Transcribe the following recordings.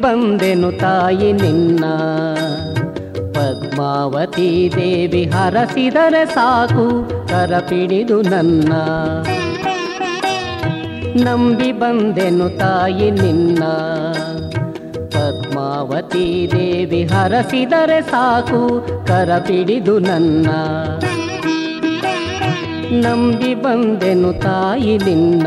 ಬಂದೆನು ತಾಯಿ ನಿನ್ನ ಪದ್ಮಾವತಿ ದೇವಿ ಹರಸಿದರೆ ಸಾಕು ಕರಪಿಡಿದು ನನ್ನ ನಂಬಿ ಬಂದೆನು ತಾಯಿ ನಿನ್ನ ಪದ್ಮಾವತಿ ದೇವಿ ಹರಸಿದರೆ ಸಾಕು ಕರಪಿಡಿದು ನನ್ನ ನಂಬಿ ಬಂದೆನು ತಾಯಿ ನಿನ್ನ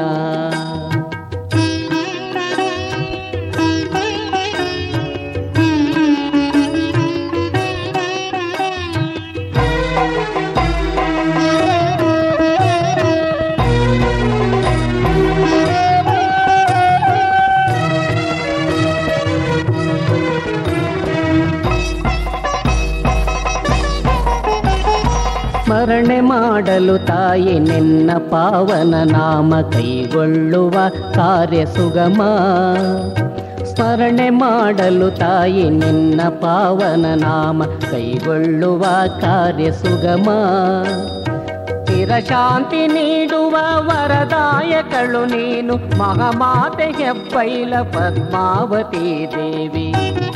ಸ್ಮರಣೆ ಮಾಡಲು ತಾಯಿ ನಿನ್ನ ಪಾವನ ನಾಮ ಕೈಗೊಳ್ಳುವ ಕಾರ್ಯ ಸುಗಮ ಸ್ಮರಣೆ ಮಾಡಲು ತಾಯಿ ನಿನ್ನ ಪಾವನ ನಾಮ ಕೈಗೊಳ್ಳುವ ಕಾರ್ಯ ಸುಗಮ ಶಾಂತಿ ನೀಡುವ ವರದಾಯಕಳು ನೀನು ಮಹಾಮಾತೆ ಹೆಬ್ಬೈಲ ಪದ್ಮಾವತಿ ದೇವಿ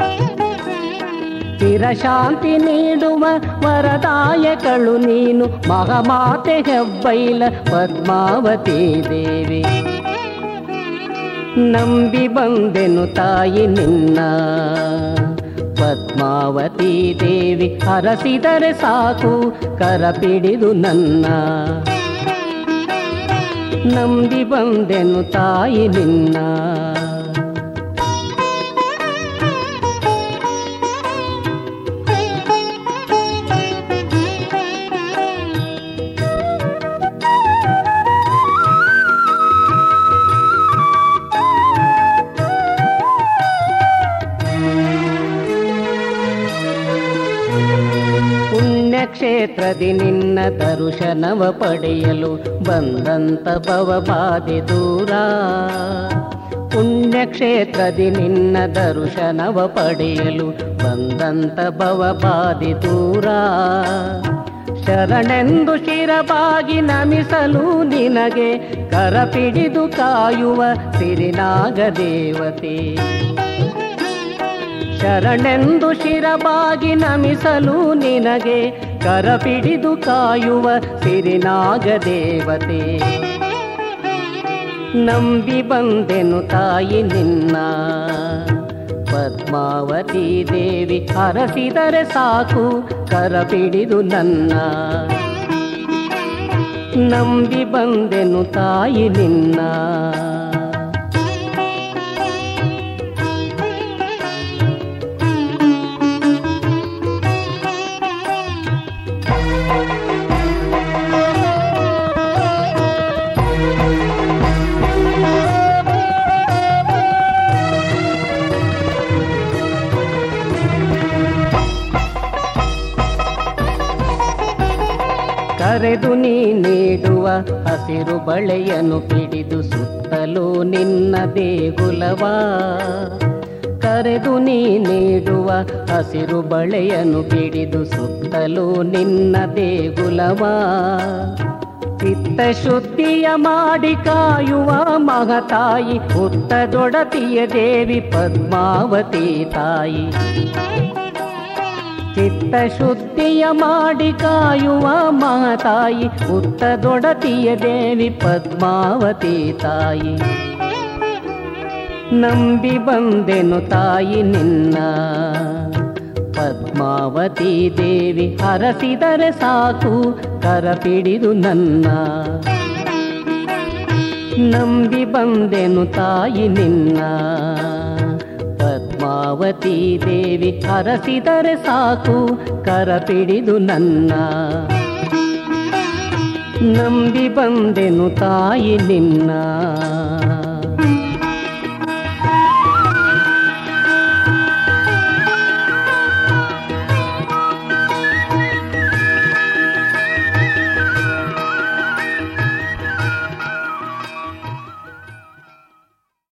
ಶಾಂತಿ ನೀಡುವ ವರದಾಯಕಳು ನೀನು ಮಹಾಮಾತೆ ಹೆಬ್ಬೈಲ ಪದ್ಮಾವತಿ ದೇವಿ ನಂಬಿ ಬಂದೆನು ತಾಯಿ ನಿನ್ನ ಪದ್ಮಾವತಿ ದೇವಿ ಹರಸಿದರೆ ಸಾಕು ಕರಪಿಡಿದು ನನ್ನ ನಂಬಿ ಬಂದೆನು ತಾಯಿ ನಿನ್ನ ಪುಣ್ಯಕ್ಷೇತ್ರದಿ ನಿನ್ನ ದರ್ಶನವ ಪಡೆಯಲು ಬಂದಂತ ಭವಬಾಧೆ ದೂರ ಪುಣ್ಯಕ್ಷೇತ್ರದಿ ನಿನ್ನ ದರ್ಶನವ ಪಡೆಯಲು ಬಂದಂತ ಭವಬಾಧೆ ದೂರ ಶರಣೆಂದು ಶಿರಬಾಗಿ ನಮಿಸಲು ನಿನಗೆ ಕರಪಿಡಿದು ಕಾಯುವ ಸಿರಿನಾಗ ದೇವತೆ ಶರಣೆಂದು ಶಿರಬಾಗಿ ನಮಿಸಲು ನಿನಗೆ ಕರಪಿಡಿದು ಕಾಯುವ ಸಿರಿನಾಗ ದೇವತೆ ನಂಬಿ ಬಂದೆನು ತಾಯಿ ನಿನ್ನ ಪದ್ಮಾವತಿ ದೇವಿ ಹರಸಿದರೆ ಸಾಕು ಕರಪಿಡಿದು ನನ್ನ ನಂಬಿ ಬಂದೆನು ತಾಯಿ ನಿನ್ನ ಕರೆದು ನೀ ನೀಡುವ ಹಸಿರು ಬಳೆಯನ್ನು ಪಿಡಿದು ಸುತ್ತಲೂ ನಿನ್ನ ದೇಗುಲವ ಕರೆದು ನೀ ನೀಡುವ ಹಸಿರು ಬಳೆಯನ್ನು ಪಿಡಿದು ಸುತ್ತಲೂ ನಿನ್ನ ದೇಗುಲವ ಚಿತ್ತ ಶುದ್ಧಿಯ ಮಾಡಿ ಕಾಯುವ ಮಹತಾಯಿ ಹುತ್ತದೊಡತಿಯ ದೇವಿ ಪದ್ಮಾವತಿ ತಾಯಿ ಚಿತ್ತ ಶುದ್ಧಿಯ ಮಾಡಿ ಕಾಯುವ ಮಾತಾಯಿ ಹುತ್ತದೊಡತಿಯ ದೇವಿ ಪದ್ಮಾವತಿ ತಾಯಿ ನಂಬಿ ಬಂದೆನು ತಾಯಿ ನಿನ್ನ ಪದ್ಮಾವತಿ ದೇವಿ ಹರಸಿದರೆ ಸಾಕು ಕರಪಿಡಿದು ನನ್ನ ನಂಬಿ ಬಂದೆನು ತಾಯಿ ನಿನ್ನ ಪದ್ಮಾವತಿ ದೇವಿ ಹರಸಿದರೆ ಸಾಕು ಕರಪಿಡಿದು ನನ್ನ ನಂಬಿ ಬಂದೆನು ತಾಯಿ ನಿನ್ನ